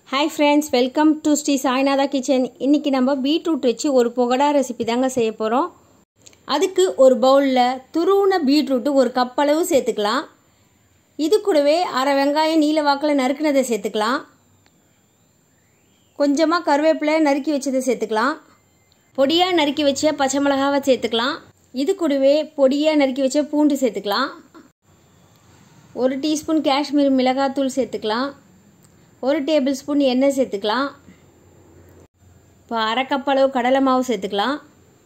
hi friends welcome to Sri Sainatha kitchen இன்றைக்கி நம்ம beetroot வச்சு ஒரு புகடா ரெசிபி தாங்க செய்ய போகிறோம் அதுக்கு ஒரு பவுலில் துருவுன பீட்ரூட்டு ஒரு கப் அளவு சேர்த்துக்கலாம் இது கூடவே அரை வெங்காயம் நீல வாக்கில் நறுக்குனதை சேர்த்துக்கலாம் கொஞ்சமாக கருவேப்பிலை நறுக்கி வச்சதை சேர்த்துக்கலாம் பொடியாக நறுக்கி வச்ச பச்சை மிளகாவை சேர்த்துக்கலாம் இது கூடவே பொடியாக நறுக்கி வச்ச பூண்டு சேர்த்துக்கலாம் ஒரு டீஸ்பூன் காஷ்மீர் மிளகாத்தூள் சேர்த்துக்கலாம் ஒரு டேபிள் ஸ்பூன் எண்ணெய் சேர்த்துக்கலாம் இப்போ அரை கப் அளவு கடலை மாவு சேர்த்துக்கலாம்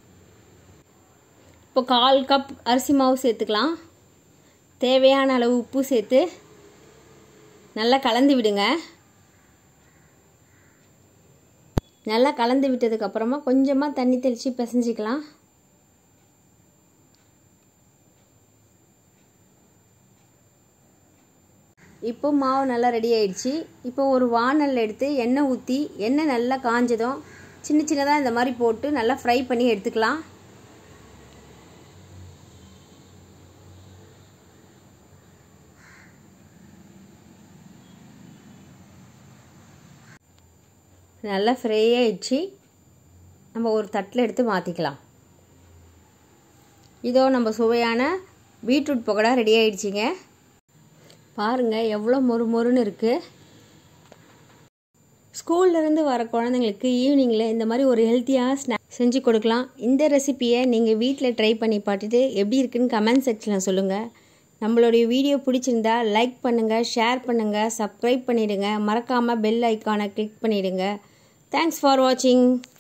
இப்போ கால் கப் அரிசி மாவு சேர்த்துக்கலாம் தேவையான அளவு உப்பு சேர்த்து நல்லா கலந்து விடுங்க நல்லா கலந்து விட்டதுக்கப்புறமா கொஞ்சமாக தண்ணி தெளித்து பிசைஞ்சிக்கலாம் இப்போ மாவு நல்லா ரெடி ஆயிடுச்சு இப்போ ஒரு வானல் எடுத்து எண்ணெய் ஊற்றி எண்ணெய் நல்லா காஞ்சதும் சின்ன சின்னதாக இந்த மாதிரி போட்டு நல்லா ஃப்ரை பண்ணி எடுத்துக்கலாம் நல்லா ஃப்ரை ஆயிடுச்சு நம்ம ஒரு தட்டில் எடுத்து மாற்றிக்கலாம் இதோ நம்ம சுவையான பீட்ரூட் பக்கோடா ரெடி ஆயிடுச்சிங்க பாருங்கள் எவ்வளோ மொறு மொறுன்னு இருக்குது ஸ்கூல்லேருந்து வர குழந்தைங்களுக்கு ஈவினிங்கில் இந்த மாதிரி ஒரு ஹெல்த்தியாக ஸ்நாக் செஞ்சு கொடுக்கலாம் இந்த ரெசிப்பியை நீங்கள் வீட்டில் ட்ரை பண்ணி பார்த்துட்டு எப்படி இருக்குன்னு கமெண்ட் செக்ஷனில் சொல்லுங்கள் நம்மளுடைய வீடியோ பிடிச்சிருந்தா லைக் பண்ணுங்கள் ஷேர் பண்ணுங்கள் சப்ஸ்கிரைப் பண்ணிவிடுங்க மறக்காமல் பெல் ஐக்கானை கிளிக் பண்ணிவிடுங்க தேங்க்ஸ் ஃபார் வாட்சிங்